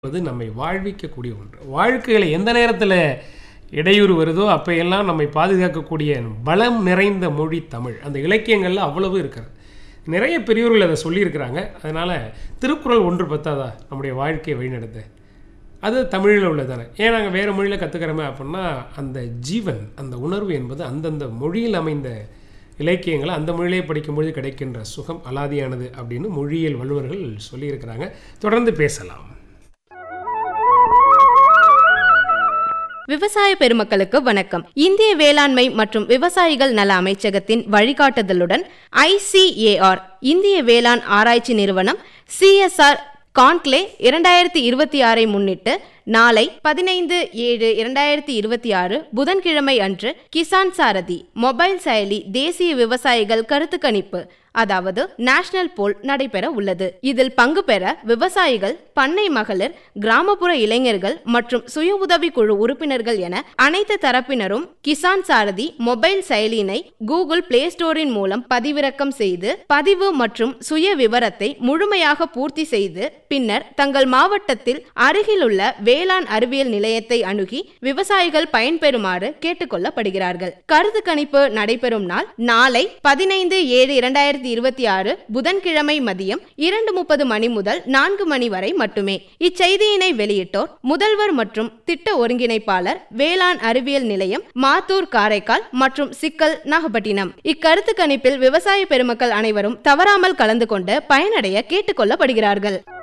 என்பது நம்மை வாழ்விக்கக்கூடிய ஒன்று வாழ்க்கையில் எந்த நேரத்தில் இடையூறு வருதோ அப்பையெல்லாம் நம்மை பாதுகாக்கக்கூடிய பலம் நிறைந்த மொழி தமிழ் அந்த இலக்கியங்கள்ல அவ்வளவு இருக்கிறது நிறைய பெரியோர்கள் அதை சொல்லியிருக்கிறாங்க அதனால் திருக்குறள் ஒன்று பத்தாதா நம்முடைய வாழ்க்கையை வழிநடத்த அது தமிழில் உள்ளதானே ஏன் நாங்கள் வேறு மொழியில் கற்றுக்கிறோமே அப்படின்னா அந்த ஜீவன் அந்த உணர்வு என்பது அந்தந்த மொழியில் அமைந்த இலக்கியங்களை அந்த மொழியிலே படிக்கும்பொழுது கிடைக்கின்ற சுகம் அலாதியானது அப்படின்னு மொழியியல் வல்லுவர்கள் சொல்லியிருக்கிறாங்க தொடர்ந்து பேசலாம் விவசாய பெருமக்களுக்கு வணக்கம் இந்திய வேளாண்மை மற்றும் விவசாயிகள் நல அமைச்சகத்தின் வழிகாட்டுதலுடன் ஐசிஏஆர் இந்திய வேளாண் ஆராய்ச்சி நிறுவனம் சிஎஸ்ஆர் கான்க்ளே இரண்டாயிரத்தி இருபத்தி ஆறை முன்னிட்டு நாளை பதினைந்து ஏழு இரண்டாயிரத்தி இருபத்தி ஆறு புதன்கிழமை அன்று கிசான் சாரதி மொபைல் செயலி தேசிய விவசாயிகள் கருத்து கணிப்பு அதாவது நேஷனல் போல் நடைபெற உள்ளது இதில் பங்கு பெற விவசாயிகள் பண்ணை மகளிர் கிராமப்புற இளைஞர்கள் மற்றும் சுய உதவி குழு உறுப்பினர்கள் என அனைத்து தரப்பினரும் கிசான் சாரதி மொபைல் செயலியினை கூகுள் பிளே ஸ்டோரின் மூலம் பதிவிறக்கம் செய்து பதிவு மற்றும் சுய விவரத்தை முழுமையாக பூர்த்தி செய்து பின்னர் தங்கள் மாவட்டத்தில் அருகிலுள்ள வேளாண் அறிவியல் நிலையத்தை அணுகி விவசாயிகள் பயன்பெறுமாறு கேட்டுக்கொள்ளப்படுகிறார்கள் கருத்து கணிப்பு நடைபெறும் நாள் நாளை பதினைந்து ஏழு இரண்டாயிரத்தி இருபத்தி ஆறு புதன்கிழமை மதியம் இரண்டு முப்பது மணி முதல் நான்கு மணி வரை மட்டுமே இச்செய்தியினை வெளியிட்டோர் முதல்வர் மற்றும் திட்ட ஒருங்கிணைப்பாளர் வேளாண் அறிவியல் நிலையம் மாத்தூர் காரைக்கால் மற்றும் சிக்கல் நாகப்பட்டினம் இக்கருத்து கணிப்பில் விவசாய பெருமக்கள் அனைவரும் தவறாமல் கலந்து கொண்டு பயனடைய கேட்டுக்கொள்ளப்படுகிறார்கள்